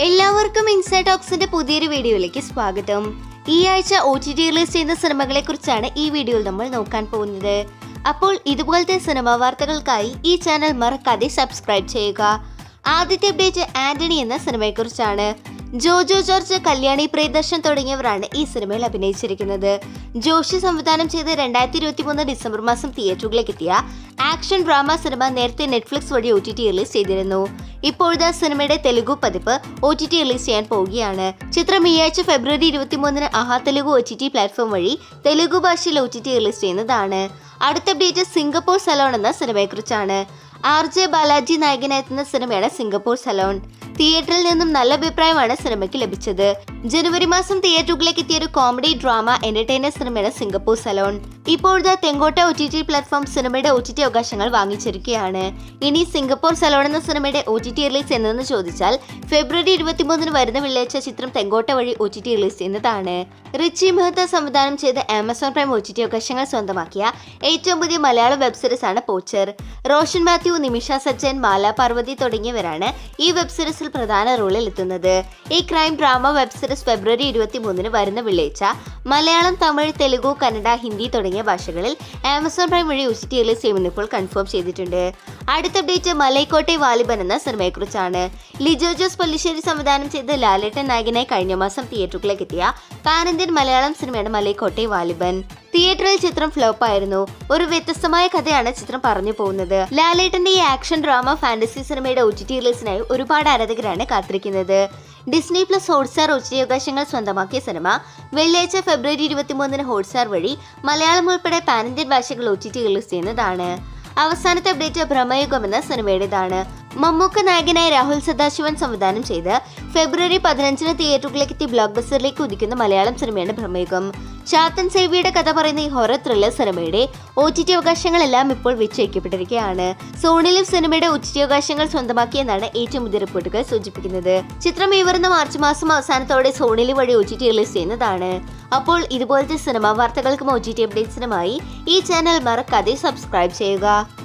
എല്ലാവർക്കും ഇൻസൈഡ് ടോക്സിന്റെ പുതിയൊരു വീഡിയോയിലേക്ക് സ്വാഗതം ഈ ആഴ്ച ഒ ടി ടി റിലീസ് ചെയ്യുന്ന സിനിമകളെ കുറിച്ചാണ് ഈ വീഡിയോയിൽ നമ്മൾ നോക്കാൻ പോകുന്നത് അപ്പോൾ ഇതുപോലത്തെ സിനിമ വാർത്തകൾക്കായി ഈ ചാനൽ മറക്കാതെ സബ്സ്ക്രൈബ് ചെയ്യുക ആദ്യത്തെ അപ്ഡേറ്റ് ആന്റണി എന്ന സിനിമയെക്കുറിച്ചാണ് ജോജോ ജോർജ് കല്യാണി പ്രിയദർശൻ തുടങ്ങിയവരാണ് ഈ സിനിമയിൽ അഭിനയിച്ചിരിക്കുന്നത് ജോഷി സംവിധാനം ചെയ്ത് രണ്ടായിരത്തി ഇരുപത്തി മൂന്ന് ഡിസംബർ മാസം തിയേറ്ററുകളിലേക്ക് എത്തിയ ആക്ഷൻ ഡ്രാമ സിനിമ നേരത്തെ നെറ്റ്ഫ്ലിക്സ് വഴി ഒ ടി ടി റിലീസ് ചെയ്തിരുന്നു ഇപ്പോഴത്തെ സിനിമയുടെ തെലുഗു പതിപ്പ് ഒ ടി ടി റിലീസ് ചെയ്യാൻ പോവുകയാണ് ചിത്രം ഈ ആഴ്ച ഫെബ്രുവരി ഇരുപത്തി മൂന്നിന് Aha Telugu O T T platform വഴി തെലുഗു ഭാഷയിൽ ഒ ടി ടി റിലീസ് ചെയ്യുന്നതാണ് അടുത്ത അപ്ഡേറ്റ് സിംഗപ്പൂർ സലോൺ എന്ന സിനിമയെക്കുറിച്ചാണ് ആർ ജെ ബാലാജി നായകനെത്തുന്ന സിനിമയാണ് സിംഗപ്പൂർ സലോൺ തിയേറ്ററിൽ നിന്നും നല്ല അഭിപ്രായമാണ് സിനിമയ്ക്ക് ലഭിച്ചത് ജനുവരി മാസം തിയേറ്ററുകളിലേക്ക് എത്തിയ ഒരു കോമഡി ഡ്രാമ എന്റർടൈനർ സിനിമയാണ് സിംഗപ്പൂർ സലോൺ ഇപ്പോഴത്തെ Tentkotta O T T platform സിനിമയുടെ ഒ ടി ടി അവകാശങ്ങൾ വാങ്ങിച്ചിരിക്കുകയാണ് ഇനി സിംഗപ്പൂർ സലോൺ എന്ന സിനിമയുടെ ഒ ടി ടി റിലീസ് എന്നതെന്ന് ചോദിച്ചാൽ ഫെബ്രുവരി ഇരുപത്തിമൂന്നിന് വരുന്ന വെള്ളിയാഴ്ച ചിത്രം തെങ്കോട്ട വഴി ഒ ടി ടി റിലീസ് ചെയ്യുന്നതാണ് റിച്ചി മെഹ്ത്ത സംവിധാനം ചെയ്ത Amazon Prime O T T അവകാശങ്ങൾ സ്വന്തമാക്കിയ ഏറ്റവും പുതിയ മലയാള വെബ് സീരീസ് ആണ് പോച്ചർ റോഷൻ മാത്യു നിമിഷ സജ്ജൻ മാല പാർവതി തുടങ്ങിയവരാണ് ഈ വെബ് സീരീസിൽ പ്രധാന റോളിൽ എത്തുന്നത് ഈ crime drama web series February ഇരുപത്തി മൂന്നിന് വരുന്ന വെള്ളിയാഴ്ച മലയാളം തമിഴ് തെലുഗു കന്നഡ ഹിന്ദി തുടങ്ങിയ ഭാഷകളിൽ ആമസോൺ പ്രൈം വഴി ഒ ടി റിലീസ് ചെയ്യുമെന്ന് ഇപ്പോൾ കൺഫേം ചെയ്തിട്ടുണ്ട് അടുത്ത അപ്ഡേറ്റ് മലൈക്കോട്ടെ വാലിബൻ എന്ന സിനിമയെക്കുറിച്ചാണ് ലിജോ ജോസ് പല്ലിശ്ശേരി സംവിധാനം ചെയ്ത് ലാലേട്ടൻ നായകനായി കഴിഞ്ഞ മാസം തിയേറ്ററുകളിലേക്ക് എത്തിയ പാൻ ഇന്ത്യൻ മലയാളം സിനിമയാണ് മലൈക്കോട്ടെ വാലിബൻ തിയേറ്ററിൽ ചിത്രം ഫ്ലോപ്പ് ആയിരുന്നു ഒരു വ്യത്യസ്തമായ കഥയാണ് ചിത്രം പറഞ്ഞു പോകുന്നത് ലാലേട്ടന്റെ ഈ ആക്ഷൻ ഡ്രാമ ഫാന്റസി സിനിമയുടെ ഒ ടി ടി റിലീസിനായി ഒരുപാട് ആരാധകരാണ് കാത്തിരിക്കുന്നത് Disney plus Hotstar O T T അവകാശങ്ങൾ സ്വന്തമാക്കിയ സിനിമ വെള്ളിയാഴ്ച ഫെബ്രുവരി ഇരുപത്തിമൂന്നിന് ഹോട്ട്സ്റ്റാർ വഴി മലയാളം ഉൾപ്പെടെ പാൻ ഇന്ത്യൻ ഭാഷകൾ ഒ ടി ടി റിലീസ് ചെയ്യുന്നതാണ് അവസാനത്തെ അപ്ഡേറ്റ് ഭ്രമയുഗം എന്ന സിനിമയുടേതാണ് മമ്മൂക്ക നായകനായ രാഹുൽ സദാശിവൻ സംവിധാനം ചെയ്ത് ഫെബ്രുവരി പതിനഞ്ചിന് തിയേറ്ററുകളിലേക്ക് എത്തി ബ്ലോക്ക് ബസ്റ്ററിലേക്ക് ഉദിക്കുന്ന മലയാളം സിനിമയാണ് ഭ്രമയുഗം ചാത്തൻ സേവിയുടെ കഥ പറയുന്ന ഈ ഹൊറർ ത്രില്ലർ സിനിമയുടെ ഒ ടി ടി അവകാശങ്ങളെല്ലാം ഇപ്പോൾ വിച്ഛേദിക്കപ്പെട്ടിരിക്കുകയാണ് സോണിലിവ് സിനിമയുടെ ഒ ടി ടി അവകാശങ്ങൾ സ്വന്തമാക്കിയെന്നാണ് ഏറ്റവും പുതിയ റിപ്പോർട്ടുകൾ സൂചിപ്പിക്കുന്നത് ചിത്രം ഈ വരുന്ന മാർച്ച് മാസം അവസാനത്തോടെ സോണിലിവ് വഴി ഒ ടി ടി റിലീസ് ചെയ്യുന്നതാണ് അപ്പോൾ ഇതുപോലത്തെ സിനിമ വാർത്തകൾക്കും ഒ ടി ടി അപ്ഡേറ്റ്സിനുമായി ഈ ചാനൽ മറക്കാതെ സബ്സ്ക്രൈബ് ചെയ്യുക